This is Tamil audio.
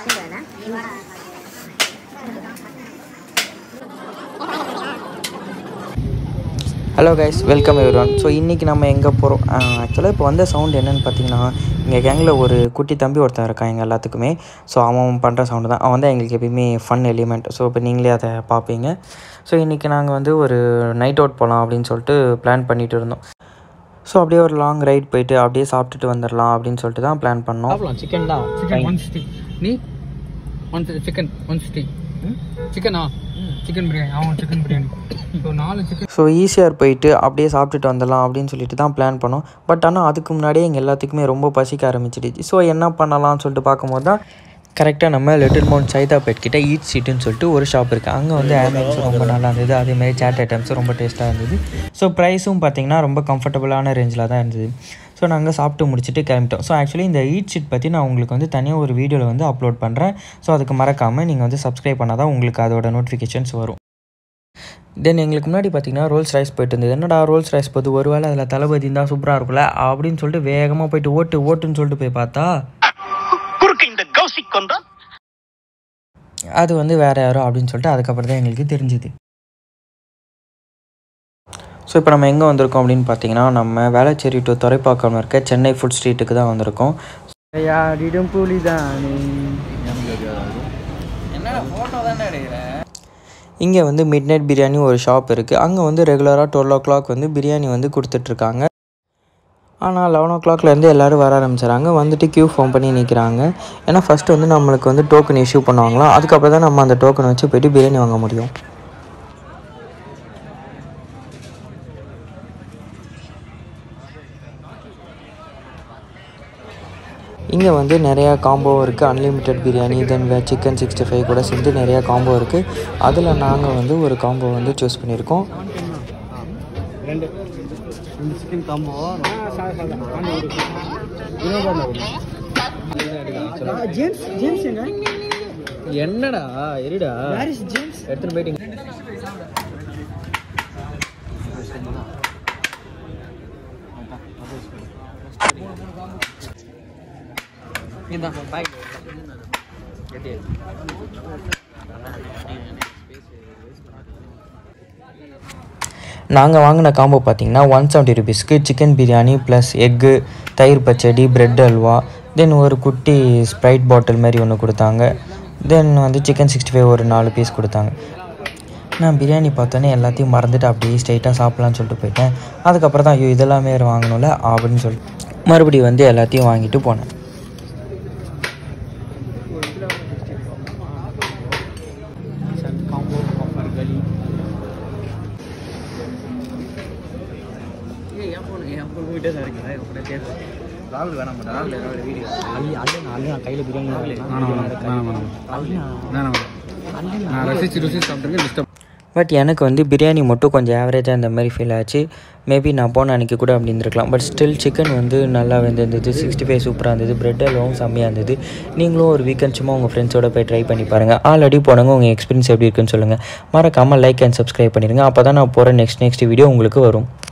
hello guys welcome everyone so இன்றைக்கி நம்ம எங்கே போகிறோம் ஆக்சுவலாக இப்போ வந்த சவுண்ட் என்னென்னு பார்த்தீங்கன்னா எங்கள் கேங்கில் ஒரு குட்டி தம்பி ஒருத்தன் இருக்கான் எங்கள் எல்லாத்துக்குமே ஸோ அவன் பண்ணுற சவுண்டு தான் அவன் தான் எங்களுக்கு எப்பயுமே ஃபன் எலிமெண்ட் ஸோ இப்போ நீங்களே அதை பார்ப்பீங்க ஸோ இன்றைக்கி நாங்கள் வந்து ஒரு நைட் அவுட் போகலாம் அப்படின்னு சொல்லிட்டு பிளான் பண்ணிகிட்டு இருந்தோம் ஸோ அப்படியே ஒரு லாங் ரைட் போயிட்டு அப்படியே சாப்பிட்டுட்டு வந்துடலாம் அப்படின்னு சொல்லிட்டு தான் பிளான் பண்ணோம் சாப்பிடலாம் சிக்கன் தான் சிக்கன் ஒன் சிக்ஸ்டி நீ ஒன் சிக்கன் ஒன் சிக்ஸ்டி சிக்கனா சிக்கன் பிரியாணி அவன் சிக்கன் பிரியாணி ஸோ நாலு சிக்கன் ஸோ ஈஸியாக போயிட்டு அப்படியே சாப்பிட்டுட்டு வந்துடலாம் அப்படின்னு சொல்லிட்டு தான் பிளான் பண்ணோம் பட் ஆனால் அதுக்கு முன்னாடியே எங்கள் எல்லாத்துக்குமே ரொம்ப பசிக்க ஆரம்பிச்சிடுச்சு ஸோ என்ன பண்ணலாம்னு சொல்லிட்டு பார்க்கும்போது தான் கரெக்டாக நம்ம லிட்டில் மவுண்ட் சைதாபேட் கிட்ட ஈட் சீட்டுன்னு சொல்லிட்டு ஒரு ஷாப் இருக்குது அங்கே வந்து ஆம்பியன்ஸ் ரொம்ப நல்லா இருந்தது அதேமாதிரி சாட் ஐட்டம்ஸ் ரொம்ப டேஸ்ட்டாக இருந்தது ஸோ ப்ரைஸும் பார்த்திங்கன்னா ரொம்ப கம்ஃபர்டபுளான ரேஞ்சில் தான் இருந்தது ஸோ நாங்கள் சாப்பிட்டு முடிச்சுட்டு கிளம்பிட்டோம் ஸோ ஆக்சுவலி இந்த ஈட் ஷீட் பற்றி நான் உங்களுக்கு வந்து தனியாக ஒரு வீடியோவில் வந்து அப்லோட் பண்ணுறேன் ஸோ அதுக்கு மறக்காமல் நீங்கள் வந்து சப்ஸ்கிரைப் பண்ணால் தான் உங்களுக்கு அதோட நோட்டிஃபிகேஷன்ஸ் வரும் தென் எங்களுக்கு முன்னாடி பார்த்தீங்கன்னா ரோல்ஸ் ரைஸ் போயிட்டு இருந்தது என்னடா ரோல்ஸ் ரைஸ் போது ஒரு வேளை அதில் தளபதி இருந்தால் சூப்பராக இருக்கும்ல அப்படின்னு சொல்லிட்டு வேகமாக போயிட்டு ஓட்டு ஓட்டுன்னு சொல்லிட்டு போய் பார்த்தா குறுக்கு இந்த கௌசிக் வந்தா அது வந்து வேறு யாரோ அப்படின்னு சொல்லிட்டு அதுக்கப்புறம் தான் எங்களுக்கு தெரிஞ்சுது ஸோ இப்போ நம்ம எங்கே வந்திருக்கோம் அப்படின்னு பார்த்தீங்கன்னா நம்ம வேளச்சேரி டு துறைப்பாக்கம் இருக்க சென்னை ஃபுட் ஸ்ட்ரீட்டுக்கு தான் வந்திருக்கோம் யாரிடம் புலி இங்கே வந்து மிட் நைட் பிரியாணி ஒரு ஷாப் இருக்குது அங்கே வந்து ரெகுலராக டுவெல் ஓ கிளாக் வந்து பிரியாணி வந்து கொடுத்துட்ருக்காங்க ஆனால் லெவன் ஓ கிளாக்லேருந்து எல்லோரும் வர ஆரம்பிச்சிடறாங்க வந்துட்டு க்யூ ஃபார்ம் பண்ணி நிற்கிறாங்க ஏன்னா ஃபஸ்ட்டு வந்து நம்மளுக்கு வந்து டோக்கன் இஷ்யூ பண்ணுவாங்களாம் அதுக்கப்புறம் தான் நம்ம அந்த டோக்கன் வச்சு போயிட்டு பிரியாணி வாங்க முடியும் இங்கே வந்து நிறையா காம்போ இருக்குது unlimited biryani then chicken sixty five கூட சேர்ந்து நிறையா காம்போ இருக்குது அதில் நாங்கள் வந்து ஒரு காம்போ வந்து சூஸ் பண்ணியிருக்கோம் ரெண்டு ரெண்டு சிக்கன் காம்போ ஜேம்ஸ் ஜேம்ஸ் எங்க என்னடா இருடா ஹாரிஸ் ஜேம்ஸ் எடுத்துன்னு போயிட்டீங்க இதான் பாய் நாங்கள் வாங்கின காம்போ பார்த்தீங்கன்னா ஒன் செவன்ட்டி ருபீஸ்க்கு சிக்கன் பிரியாணி ப்ளஸ் எக்கு தயிர் பச்சடி பிரெட் அல்வா தென் ஒரு குட்டி ஸ்ப்ரைட் பாட்டில் மாதிரி ஒன்று கொடுத்தாங்க தென் வந்து சிக்கன் சிக்ஸ்டி ஃபைவ் ஒரு நாலு பீஸ் கொடுத்தாங்க நான் பிரியாணி பார்த்தோன்னே எல்லாத்தையும் மறந்துட்டு அப்படியே ஸ்ட்ரைட்டாக சாப்பிட்லான்னு சொல்லிட்டு போயிட்டேன் அதுக்கப்புறம் தான் ஐயோ இதெல்லாமே வேறு வாங்கணும்ல அப்படின்னு சொல்லிட்டு மறுபடியும் வந்து எல்லாத்தையும் வாங்கிட்டு போனேன் காம்போ ஆஃபர் கலி என் ஃபோன் என் ஃபோன் போயிட்டே தான் இருக்குதா எப்படி கேட்குறேன் ராகுல் வேணாம் ராகுல் ராகுல் வீடியோ அள்ளி அள்ளி அள்ளி நான் கையில் பிரியாணி நான் ரசிச்சு ருசி சாப்பிட்டுருக்கேன் டிஸ்டர்ப் பட் எனக்கு வந்து பிரியாணி மட்டும் கொஞ்சம் ஆவரேஜாக இந்த மாதிரி ஃபீல் ஆச்சு மேபி நான் போன அன்றைக்கி கூட அப்படி இருந்திருக்கலாம் பட் ஸ்டில் சிக்கன் வந்து நல்லா வெந்திருந்தது சிக்ஸ்டி ஃபைவ் சூப்பராக இருந்தது பிரெட் அல்வாவும் செம்மையாக இருந்தது நீங்களும் ஒரு வீக்கெண்ட் சும்மா உங்கள் ஃப்ரெண்ட்ஸோட போய் ட்ரை பண்ணி பாருங்கள் ஆல்ரெடி போனவங்க உங்கள் எக்ஸ்பீரியன்ஸ் எப்படி இருக்குன்னு சொல்லுங்கள் மறக்காமல் லைக் அண்ட் சப்ஸ்கிரைப் பண்ணிடுங்க அப்போ தான் நான் போகிற நெக்ஸ்ட் நெக்ஸ்ட் வீடியோ உங்களுக்கு வரும்